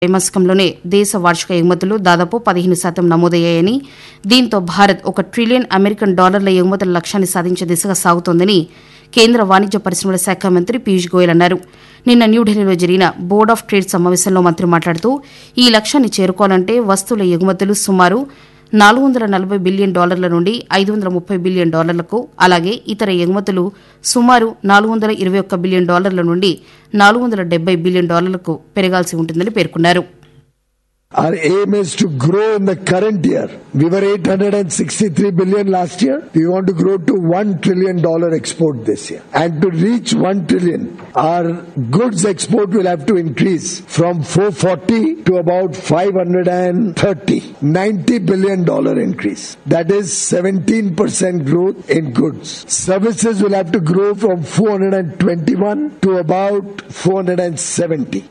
త్రైమాసికంలోనే దేశ వార్షిక ఎగుమతులు దాదాపు పదిహేను శాతం నమోదయ్యాయని దీంతో భారత్ ఒక ట్రిలియన్ అమెరికన్ డాలర్ల ఎగుమతుల లక్ష్యాన్ని సాధించే దిశగా సాగుతోందని కేంద్ర వాణిజ్య పరిశ్రమల శాఖ మంత్రి పీయూష్ గోయల్ అన్నారు నిన్న న్యూఢిల్లీలో జరిగిన బోర్డ్ ఆఫ్ ట్రేడ్ సమావేశంలో మంత్రి మాట్లాడుతూ ఈ లక్ష్యాన్ని చేరుకోవాలంటే వస్తువుల ఎగుమతులు సుమారు నాలుగు వందల నలభై బిలియన్ డాలర్ల నుండి ఐదు వందల ముప్పై బిలియన్ డాలర్లకు అలాగే ఇతర ఎగుమతులు సుమారు నాలుగు వందల ఇరవై ఒక్క బిలియన్ డాలర్ల నుండి నాలుగు వందల డెబ్బై బిలియన్ డాలర్లకు పెరగాల్సి ఉంటుందని పేర్కొన్నారు Our aim is to grow in the current year. We were 863 billion last year. We want to grow to 1 trillion dollar export this year. And to reach 1 trillion, our goods export will have to increase from 440 to about 530. 90 billion dollar increase. That is 17% growth in goods. Services will have to grow from 421 to about 470.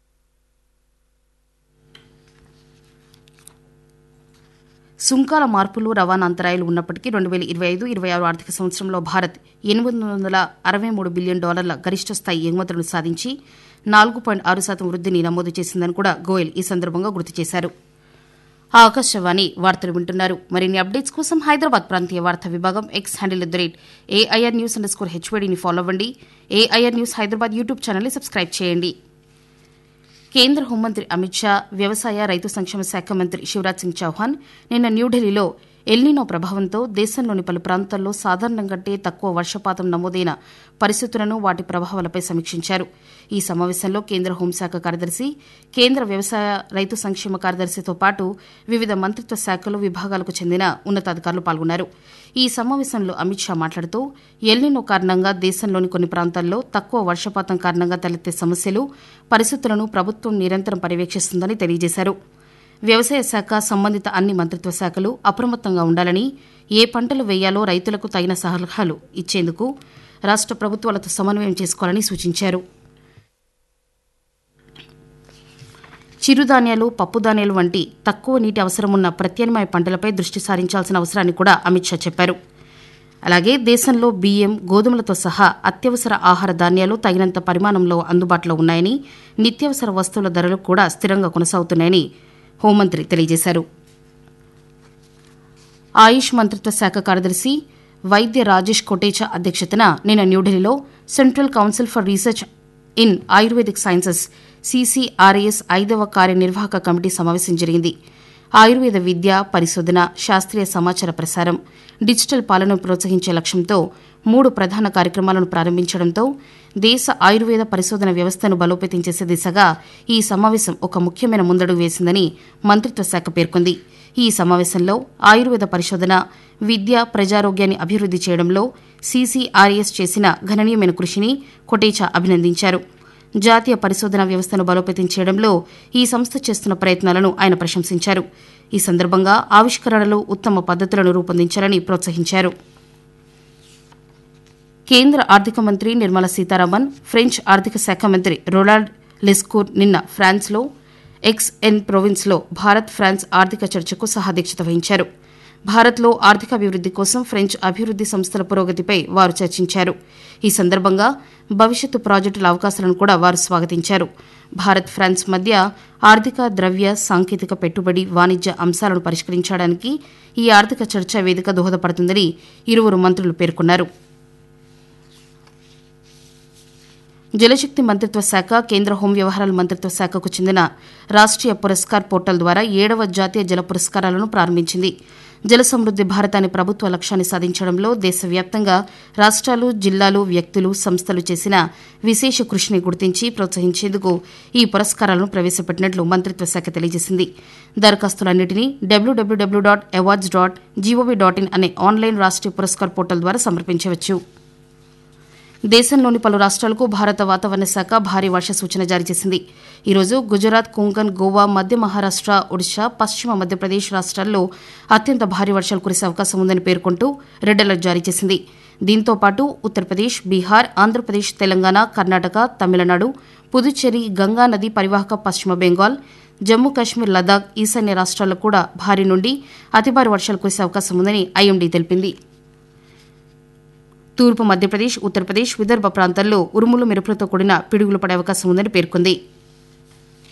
సుంకాల మార్పులు రవాణా అంతరాయాలు ఉన్నప్పటికీ రెండు వేల ఇరవై ఐదు ఇరవై ఆరు ఆర్థిక సంవత్సరంలో భారత్ ఎనిమిది వందల అరవై మూడు బిలియన్ డాలర్ల గరిష్ట స్థాయి ఎగుమతులను సాధించి నాలుగు పాయింట్ ఆరు శాతం వృద్ధిని నమోదు చేసిందని కూడా గోయల్ ఈ సందర్భంగా గుర్తు చేశారు ఆకాశవాణి వార్తలు వింటున్నారు మరిన్ని అప్డేట్స్ కోసం హైదరాబాద్ ప్రాంతీయ వార్తా విభాగం X handle at the rate AIR news underscore హెచ్వీడీని ఫాలో అవ్వండి ఏఐఆర్ న్యూస్ హైదరాబాద్ యూట్యూబ్ ఛానల్ని సబ్స్క్రైబ్ చేయండి కేంద్ర హోంమంత్రి అమిత్ షా వ్యవసాయ రైతు సంక్షేమ శాఖ మంత్రి శివరాజ్ సింగ్ చౌహాన్ నిన్న న్యూఢిల్లీలో ఎల్నినో ప్రభావంతో దేశంలోని పలు ప్రాంతాల్లో సాధారణం కంటే తక్కువ వర్షపాతం నమోదైన పరిస్థితులను వాటి ప్రభావాలపై సమీక్షించారు ఈ సమావేశంలో కేంద్ర హోంశాఖ కార్యదర్శి కేంద్ర వ్యవసాయ రైతు సంక్షేమ కార్యదర్శితో పాటు వివిధ మంత్రిత్వ శాఖలు విభాగాలకు చెందిన ఉన్నతాధికారులు పాల్గొన్నారు ఈ సమావేశంలో అమిత్ షా మాట్లాడుతూ ఎల్నినో కారణంగా దేశంలోని కొన్ని ప్రాంతాల్లో తక్కువ వర్షపాతం కారణంగా తలెత్తే సమస్యలు పరిస్థితులను ప్రభుత్వం నిరంతరం పర్యవేక్షిస్తుందని తెలియజేశారు వ్యవసాయ శాఖ సంబంధిత అన్ని మంత్రిత్వ శాఖలు అప్రమత్తంగా ఉండాలని ఏ పంటలు వేయాలో రైతులకు తగిన సలహాలు ఇచ్చేందుకు రాష్ట ప్రభుత్వాలతో సమన్వయం చేసుకోవాలని సూచించారు చిరుధాన్యాలు పప్పుధాన్యాలు వంటి తక్కువ నీటి అవసరమున్న ప్రత్యామ్నాయ పంటలపై దృష్టి సారించాల్సిన అవసరాన్ని కూడా అమిత్ షా చెప్పారు అలాగే దేశంలో బియ్యం గోధుమలతో సహా అత్యవసర ఆహార ధాన్యాలు తగినంత పరిమాణంలో అందుబాటులో ఉన్నాయని నిత్యావసర వస్తువుల ధరలు కూడా స్థిరంగా కొనసాగుతున్నాయని హోంమంత్రి తెలియజేశారు ఆయుష్ మంత్రిత్వ శాఖ కార్యదర్శి వైద్య రాజేష్ కొటేచా అధ్యక్షతన నిన్న న్యూఢిల్లీలో Central Council for Research in Ayurvedic Sciences CCRAS ఐదవ కార్యనిర్వాహక కమిటీ సమావేశం జరిగింది ఆయుర్వేద విద్య పరిశోధన శాస్త్రీయ సమాచార ప్రసారం డిజిటల్ పాలనను ప్రోత్సహించే లక్ష్యంతో మూడు ప్రధాన కార్యక్రమాలను ప్రారంభించడంతో దేశ ఆయుర్వేద పరిశోధన వ్యవస్థను బలోపేతం చేసే దిశగా ఈ సమావేశం ఒక ముఖ్యమైన ముందడుగు వేసిందని మంత్రిత్వ శాఖ పేర్కొంది ఈ సమావేశంలో ఆయుర్వేద పరిశోధన విద్య ప్రజారోగ్యాన్ని అభివృద్ది చేయడంలో సీసీఆర్ఎస్ చేసిన గణనీయమైన కృషిని కొటేచా అభినందించారు జాతీయ పరిశోధన వ్యవస్థను బలోపేతం చేయడంలో ఈ సంస్థ చేస్తున్న ప్రయత్నాలను ఆయన ప్రశంసించారు ఈ సందర్భంగా ఆవిష్కరణలు ఉత్తమ పద్దతులను రూపొందించాలని ప్రోత్సహించారు కేంద్ర ఆర్థిక మంత్రి నిర్మలా సీతారామన్ ఫ్రెంచ్ ఆర్థిక శాఖ మంత్రి రొనాల్డ్ లెస్కూర్ నిన్న ఫ్రాన్స్లో ఎక్స్ ఎన్ ప్రొవిన్స్లో భారత్ ఫ్రాన్స్ ఆర్థిక చర్చకు సహాధ్యక్షత వహించారు భారత్లో ఆర్థికాభివృద్ది కోసం ఫ్రెంచ్ అభివృద్ది సంస్థల పురోగతిపై వారు చర్చించారు ఈ సందర్భంగా భవిష్యత్తు ప్రాజెక్టుల అవకాశాలను కూడా వారు స్వాగతించారు భారత్ ఫ్రాన్స్ మధ్య ఆర్థిక ద్రవ్య సాంకేతిక పెట్టుబడి వాణిజ్య అంశాలను పరిష్కరించడానికి ఈ ఆర్థిక చర్చా వేదిక దోహదపడుతుందని ఇరువురు మంత్రులు పేర్కొన్నారు జలశక్తి మంత్రిత్వ శాఖ కేంద్ర హోం వ్యవహారాల మంత్రిత్వ శాఖకు చెందిన రాష్ట్రీయ పురస్కార్ పోర్టల్ ద్వారా ఏడవ జాతీయ జల పురస్కారాలను ప్రారంభించింది జల సమృద్ది భారత్ అనే ప్రభుత్వ లక్ష్యాన్ని సాధించడంలో దేశవ్యాప్తంగా రాష్ట్రాలు జిల్లాలు వ్యక్తులు సంస్థలు చేసిన విశేష కృషిని గుర్తించి ప్రోత్సహించేందుకు ఈ పురస్కారాలను ప్రవేశపెట్టినట్లు మంత్రిత్వ శాఖ తెలియజేసింది దరఖాస్తులన్నింటినీ W W W dot awards dot G O V dot in అనే ఆన్లైన్ రాష్ట్రీయ పురస్కార్ పోర్టల్ ద్వారా సమర్పించవచ్చు దేశంలోని పలు రాష్ట్రాలకు భారత వాతావరణ శాఖ భారీ వర్ష సూచన జారీ చేసింది ఈరోజు గుజరాత్ కొంకన్ గోవా మధ్య మహారాష్ట్ర ఒడిశా పశ్చిమ మధ్యప్రదేశ్ రాష్ట్రాల్లో అత్యంత భారీ వర్షాలు కురిసే అవకాశం ఉందని పేర్కొంటూ రెడ్ అలర్ట్ జారీ చేసింది దీంతో పాటు ఉత్తరప్రదేశ్ బీహార్ ఆంధ్రప్రదేశ్ తెలంగాణ కర్ణాటక తమిళనాడు పుదుచ్చేరి గంగా నది పరివాహక పశ్చిమ బెంగాల్ జమ్మూ కాశ్మీర్ లదాఖ్ ఈశాన్య రాష్ట్రాల్లో కూడా భారీ నుండి అతి భారీ వర్షాలు కురిసే అవకాశం ఉందని ఐఎండీ తెలిపింది తూర్పు మధ్యప్రదేశ్ ఉత్తరప్రదేశ్ విదర్భ ప్రాంతాల్లో ఉరుములు మెరుపులతో కూడిన పిడుగులు పడే అవకాశం ఉందని పేర్కొంది